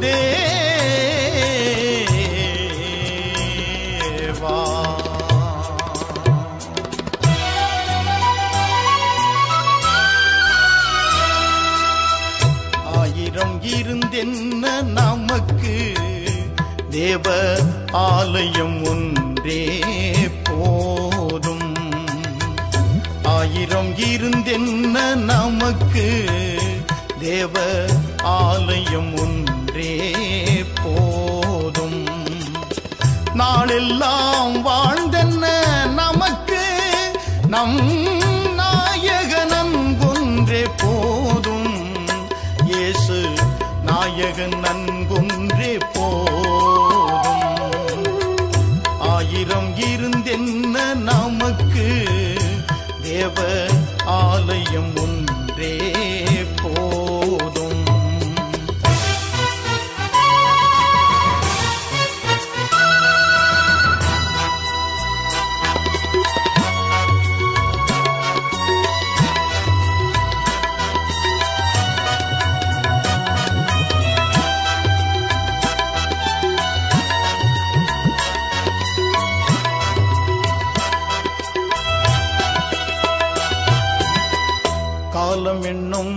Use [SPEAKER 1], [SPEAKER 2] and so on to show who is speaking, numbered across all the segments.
[SPEAKER 1] தேவா ஆயிரம் இருந்தென்ன நமக்கு தேவ ஆலயம் ஒன்றே போதும் ஆயிரம் இருந்தென்ன நமக்கு தேவ ஆலயம் ஒன்றே போதும் நாளெல்லாம் வாழ்ந்தென்ன நமக்கு நம் நாயகன் ஒன்றே போதும் இயேசு நாயகன் நன்கொன்றே போதும் ஆயிரம் இருந்தென்ன நமக்கு தேவ ஆலயம் ஒன்றே போதும் காலம் என்னும்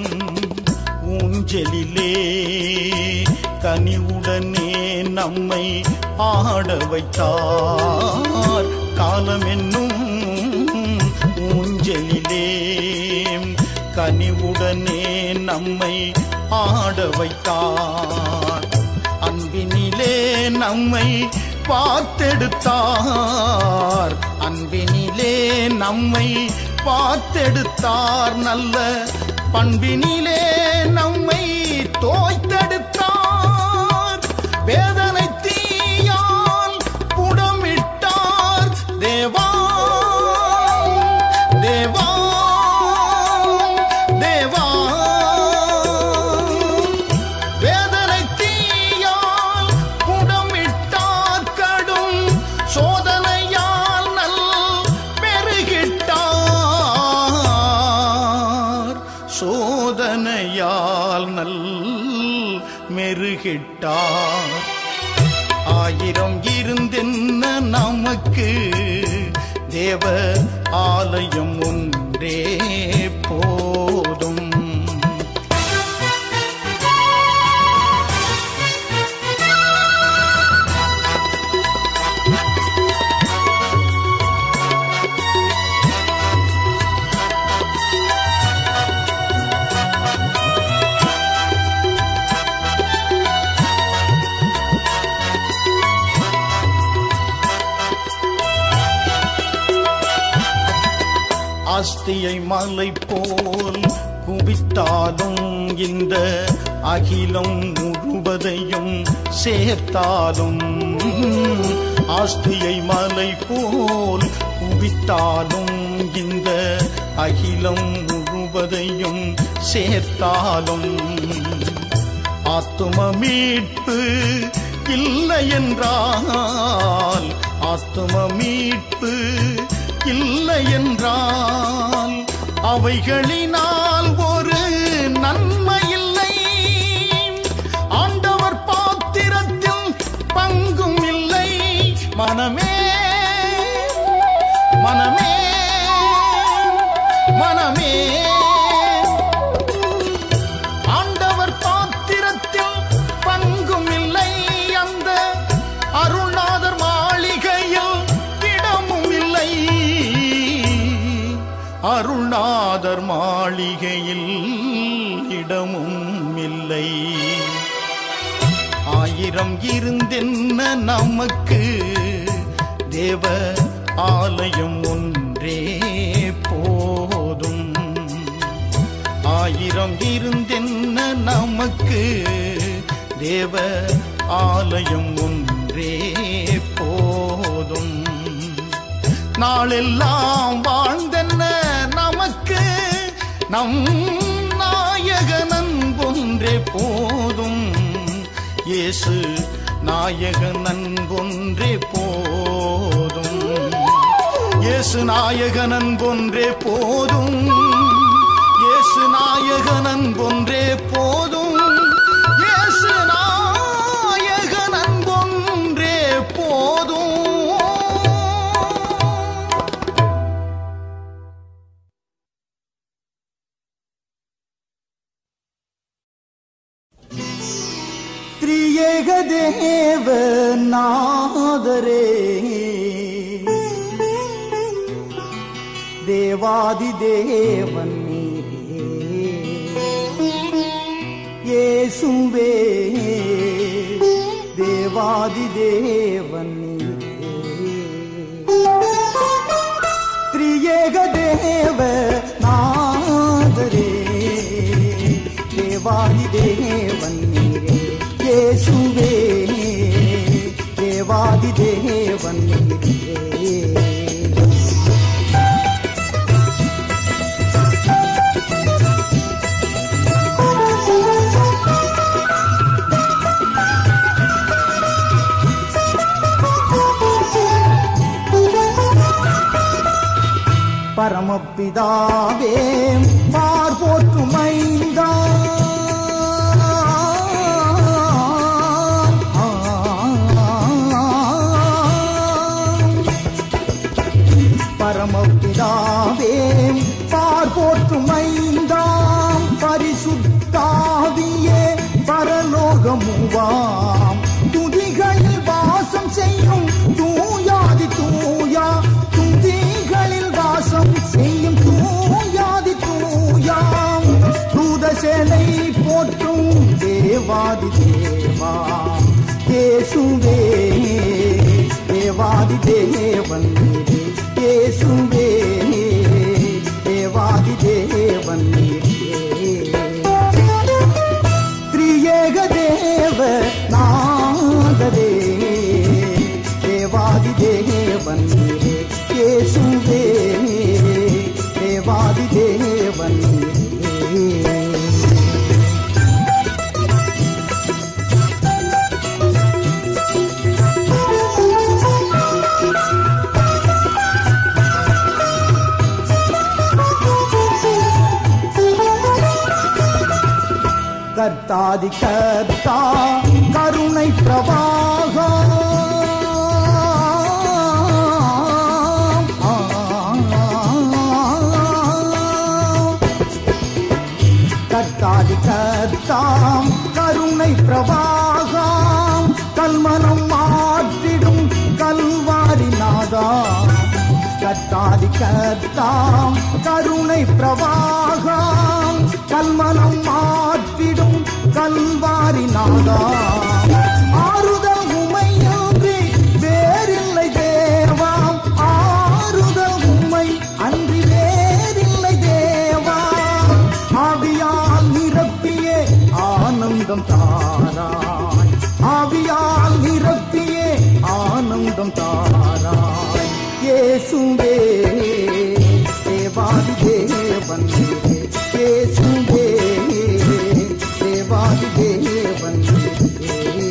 [SPEAKER 1] ஊஞ்சலிலே கனிவுடனே நம்மை ஆட வைத்தார் காலம் என்னும் ஊஞ்சலிலே கனிவுடனே நம்மை ஆட வைத்தார் அன்பினிலே நம்மை பார்த்தெடுத்தார் அன்பினிலே நம்மை பார்த்தெடுத்தார் நல்ல பண்பினிலே நம்மை தோய்த்தெடுத்தார் வேதனை தீயால் புடமிட்டார் தேவா தேவா தேவா வேதனை தீயால் புடமிட்டார் கடும் சோதனையால் நல் மெருகிட்டார் சோதனையால் நல் மெருகிட்டார் ஆயிரம் இருந்தென்ன நமக்கு தேவ ஆலயம் ஒன்றே போதும் ஆஸ்தியை மலை போல் குவித்தாலும் இந்த அகிலம் முழுவதையும் சேர்த்தாலும் ஆஸ்தியை மலை போல் குவித்தாலும் இந்த அகிலம் முழுவதையும் சேர்த்தாலும் ஆத்தும மீட்பு இல்லை என்றால் ஆத்தும மீட்பு இல்லை என்றால் அவைகளினால் ஒரு நன்மை இல்லை ஆண்டவர் பாத்திரத்தில் பங்கும் இல்லை மனமே மனமே மனமே ஆண்டவர் பாத்திரத்தில் பங்கும் இல்லை அந்த அருள்நாதர் மாளிகையில் இடமும் இல்லை அருள்நாதர் மாளிகையில் இடமும் இல்லை ஆயிரம் இருந்தென்ன நமக்கு தேவ ஆலயம் ஒன்றே போதும் ஆயிரம் இருந்தென்ன நமக்கு தேவ ஆலயம் ஒன்றே போதும் நாளெல்லாம் வாழ்ந்தென்ன நமக்கு நம் நாயகனன் ஒன்றே போதும் இயேசு நாயகனன் ஒன்றே போதும் இயேசு நாயகனன் ஒன்றே போதும் இயேசு நாயகனன் ஒன்றே போதும் இயேசு நாயகனன் திரியேக தேவ நாதரே தேவாதி தேவன் நீரே இயேசுவே தேவாதி தேவன் நீரே திரியேக தேவ நாதரே தேவாதி தேவன் நீரே இயேசுவே தேவாதி தேவன் நீரே பரமபிதாவே பார் போற்றும் மைந்தா பரமபிதாவே பார் போற்றும் மைந்தாம் பரிசுத்தாவியே பரலோகமுவாம் துதிகளில் வாசம் செய்யும் தூயாதி தூயா துதிகளில் வாசம் செய்யும் தூயாதி தூயாம் தூதசேனை போற்றும் தேவாதி தேவா இயேசுவே தேவாதி தேவன் நீரே இயேசுவே தேவாதி தேவன் நீரே திரியேக தேவ நாதரே தேவாதி தேவன் நீரே இயேசுவே தேவாதி தேவன் நீரே கர்த்தாதி கர்த்தா கருணை பிரவாகா கர்த்தாதி கர்த்தாம் கருணை பிரவாகாம் கல்மனம் மாற்றிடும் கல்வாரி நாதா கர்த்தாதி கர்த்தாம் கருணை பிரவாகாம் கல்மனம் மாற்றிடும் கல்வாரி நாதா ஆறுதல் உமையன்றி வேறில்லை தேவாம் ஆறுதல் உமை அன்றி வேறில்லை தேவா ஆவியால் நிரப்பியே ஆனந்தம் தாராய் ஆவியால் நிரப்பியே ஆனந்தம் தாராய் இயேசுவே தேவாதி தேவன் நீரே. இயேசுவே தேவாதி தேவன் நீரே.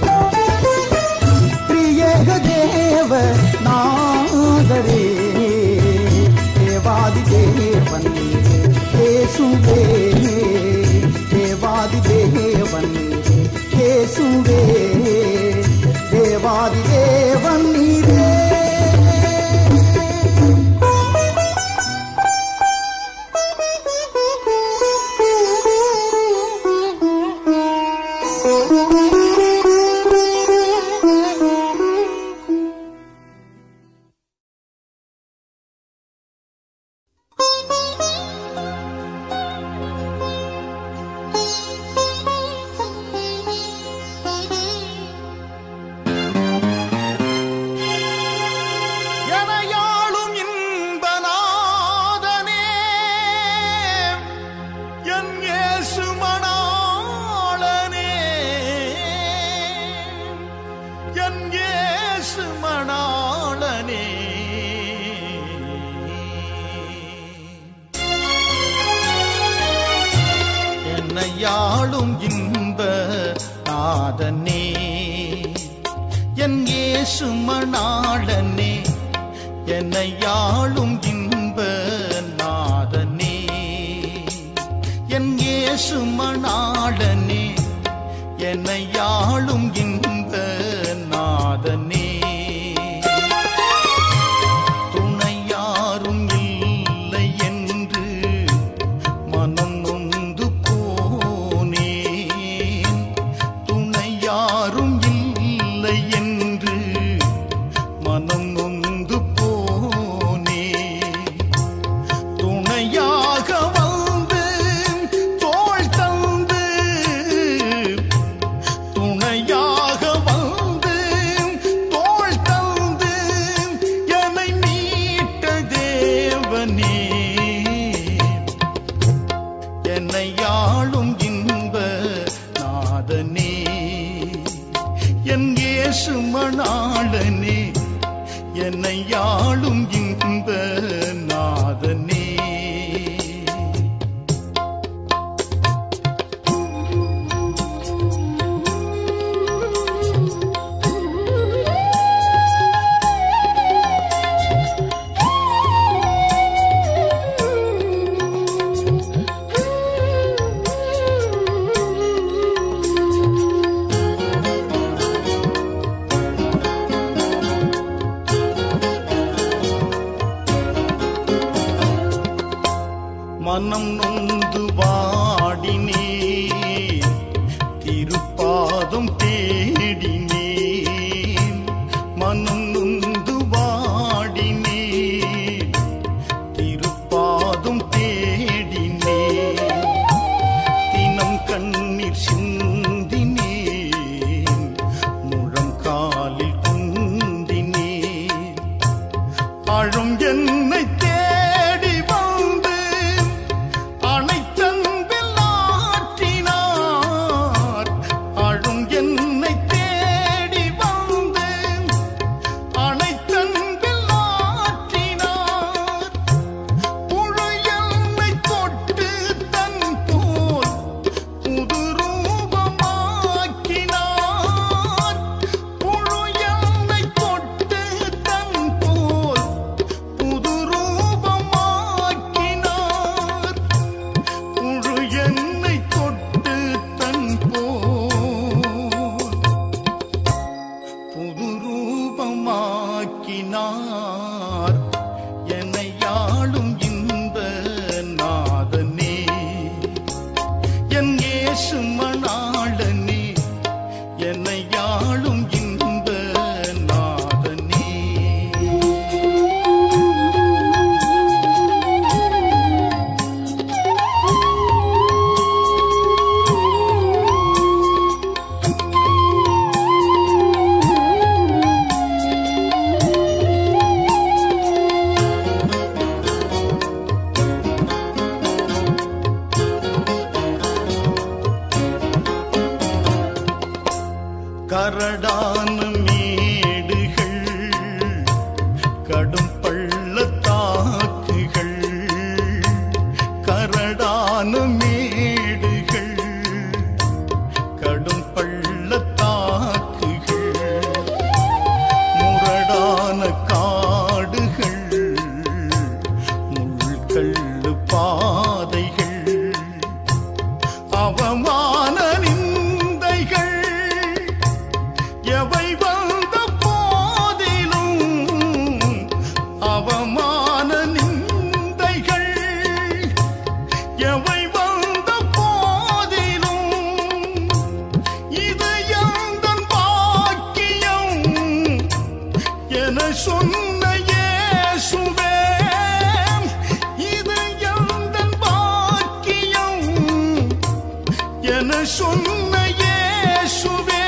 [SPEAKER 1] பிரியேக தேவ நாதரே தேவாதி தேவன் நீரே. இயேசுவே தேவாதி தேவன் நீரே. இயேசுவே தேவாதி தேவன் நீரே எனையாளும் இன்பநாதனே என் இயேசு மணாளனே என் இயேசு மணாளனே என்னையாளும் இன்ப நாதனே என் இயேசு மணாளனே என்னையாளும் இன்ப நாதனே என் இயேசு மணாளனே என்னையாளும் இன்ப நாதனே துணையாரும் இல்லை என்று மனம் நொந்து போனேன் துணையாரும் நாதனே என் இயேசு மணாளனே என்னை யாழும் இன்ப நாதனே மனம் நொந்து வாடினே திருப்பாதம் தேடினே மனம் நொந்து வாடினே திருப்பாதம் தேடினே தினம் கண்ணீர் சிந்தினே முழம் காலில் குந்தினே அழும் என்னை தேடி வந்து அனைத்தன்பில் ஆற்றினார் அழும் என்னை தேடி வந்து அனைத்தன்பில் ஆற்றினார் புழு என்னை தொட்டு தன் போல் புது ரூபமாக்கினார் புழு என்னை தொட்டு தன் போல் புது ரூபமாக்கினார் புழு என்னை தொட்டு தன் போல் புது ரூபமாக்கினார் என்னை யாழும் இந்த நாதனே என் இயேசு மணாளனே என்னை யாழும் இந்த நாதனே கரடான மேடுகள் கடும் பள்ளத்தாக்குகள் கரடான மேடுகள் கடும் பள்ளத்தாக்குகள் முரடான காடுகள் முள்கள்ளு பாதைகள் அவமான நிந்தைகள் எவை வந்த போதிலும் அவமான நிந்தைகள் எவை வந்த போதிலும் இது எந்தன் பாக்கியம் என சொன்ன இயேசுவே இது எந்தன் பாக்கியம் என சொன்ன இயேசுவே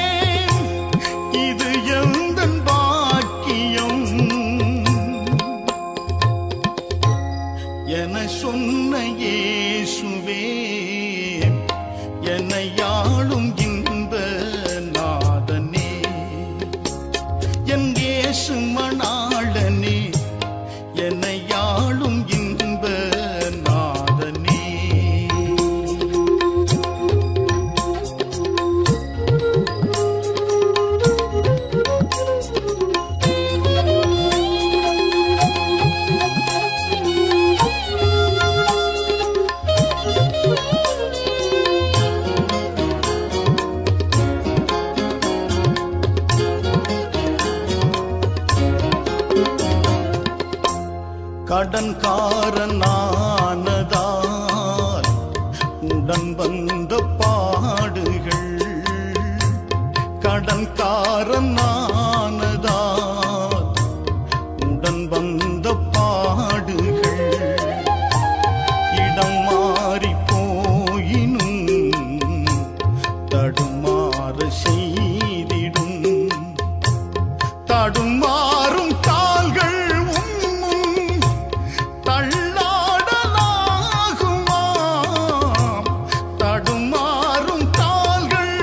[SPEAKER 1] இது எந்தன் பாக்கியம் என சொன்ன இயேசுவே என்னை யாழும் இன்ப நாதனே என் இயேசு மணாளனே என்னை யாழும் இன்ப நாதனே கடன்காரனானதால் உடன் வந்த பாடுகள் கடன்காரனானதால் உடன் வந்த பாடுகள் இடம் மாறி போயினும் தடுமாற செய்திடும் தடுமாறும் கால்கள் உம்முன் தள்ளாடலாகுமாம் தடுமாறும் கால்கள்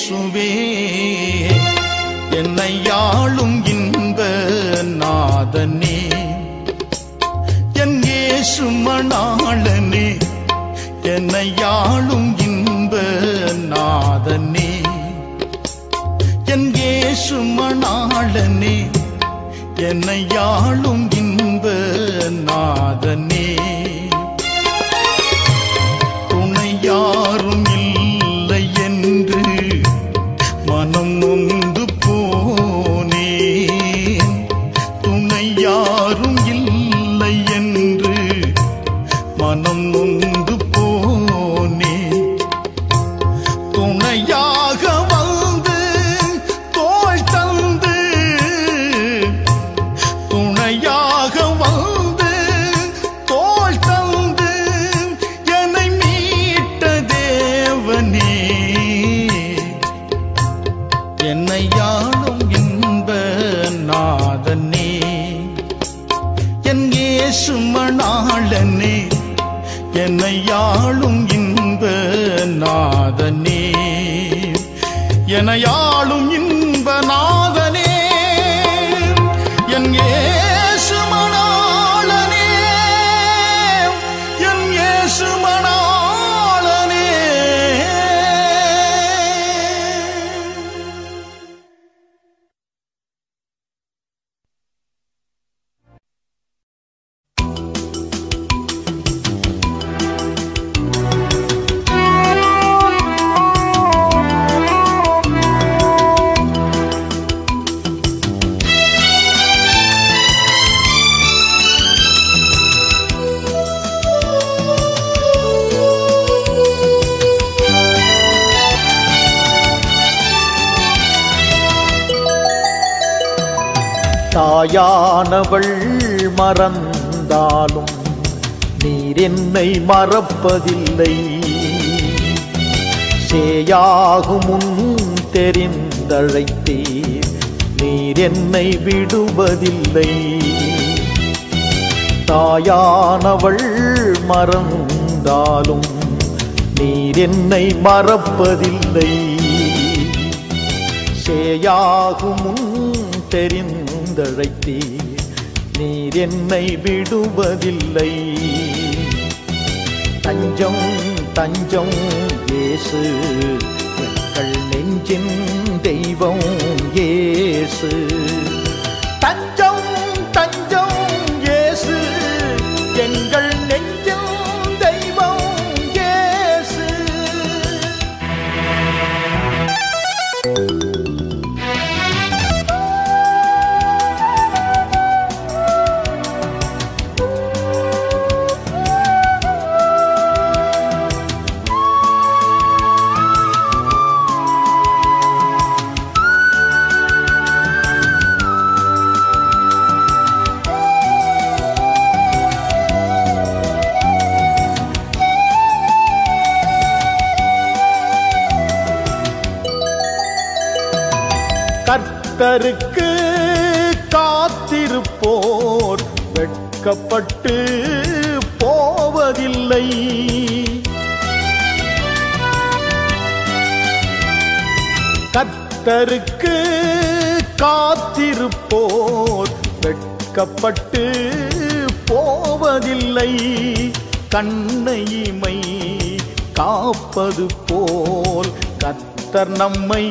[SPEAKER 1] இயேசுவே என்னை யாழும் இன்ப நாதனே என் இயேசு மணாளனே என்னை யாழும் இன்ப நாதனே என் இயேசு மணாளனே என்னை யாழும் இன்ப நாதனே துணை யாரும் இல்லை என்று மனம் நொந்து போனேன் துணை யாரும் இல்லை என்று மனம் நொந்து போனேன் துணையாக வந்து தோள் தந்து துணையாக வந்து தோள் தந்து என்னை மீட்ட தேவனே என்னை யாழும் இன்ப நாதனே என் இயேசு மணாளனே என்னை யாழும் இன்ப நாதனே என யாழும் இன்ப நாதனே என் இயேசு மணாளனே என் இயேசு மணாளனே
[SPEAKER 2] தாயானவள் மறந்தாலும் நீர் என்னை மறப்பதில்லை சேயாகும் முன் தெரிந்தழைத்தீர் நீர் என்னை விடுவதில்லை தாயானவள் மறந்தாலும் நீர் என்னை மறப்பதில்லை சேயாகும் முன் தெரிந்தழைத்தீர் நீர் என்னை விடுவதில்லை தஞ்சம் தஞ்சம் இயேசு எங்கள் நெஞ்சின் தெய்வம் இயேசு தஞ்சம் தஞ்சம் இயேசு எங்கள் நெஞ்சின் தெய்வம் இயேசு கர்த்தருக்கு காத்திருப்போர் வெட்கப்பட்டு போவதில்லை கர்த்தருக்கு காத்திருப்போர் வெட்கப்பட்டு போவதில்லை கண்ணையிமை காப்பது போல் கர்த்தர் நம்மை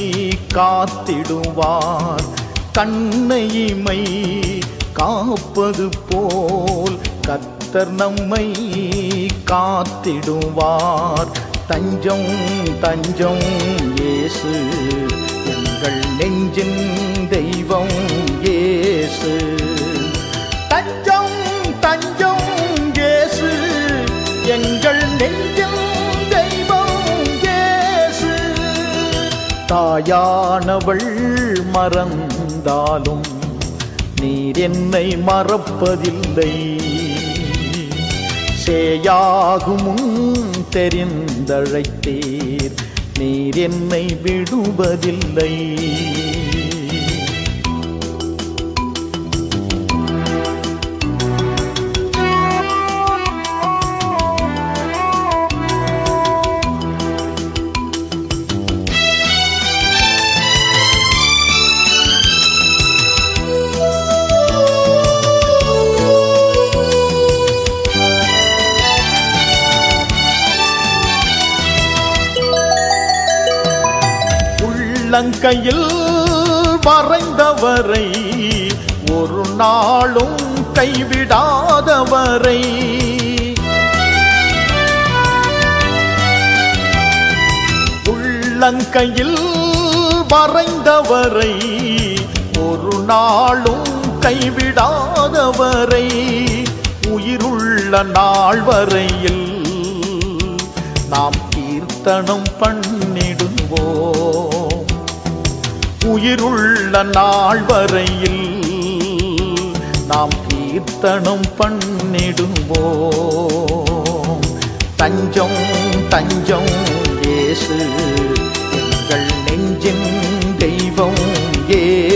[SPEAKER 2] காத்திடுவார் கண்ணையிமை காப்பது போல் கர்த்தர் நம்மை காத்திடுவார் தஞ்சம் தஞ்சம் இயேசு எங்கள் நெஞ்சின் தெய்வம் இயேசு தஞ்சம் தஞ்சம் இயேசு எங்கள் நெஞ்சின் தெய்வம் இயேசு தாயானவள் மறந்தாலும் நீர் என்னை மறப்பதில்லை சேயாகும் முன் தெரிந்தழைத்தீர் நீர் என்னை விடுவதில்லை உள்ளங்கையில் வரைந்தவரை ஒரு நாளும் கைவிடாதவரை உள்ளங்கையில் வரைந்தவரை ஒரு நாளும் கைவிடாதவரை உயிருள்ள நாள் வரையில் நாம் கீர்த்தனம் பண்ணிடுவோம் உயிருள்ள நாள் வரையில் நாம் கீர்த்தனம் பண்ணிடுவோம் தஞ்சம் தஞ்சம் இயேசு எங்கள் நெஞ்சின் தெய்வம் ஏ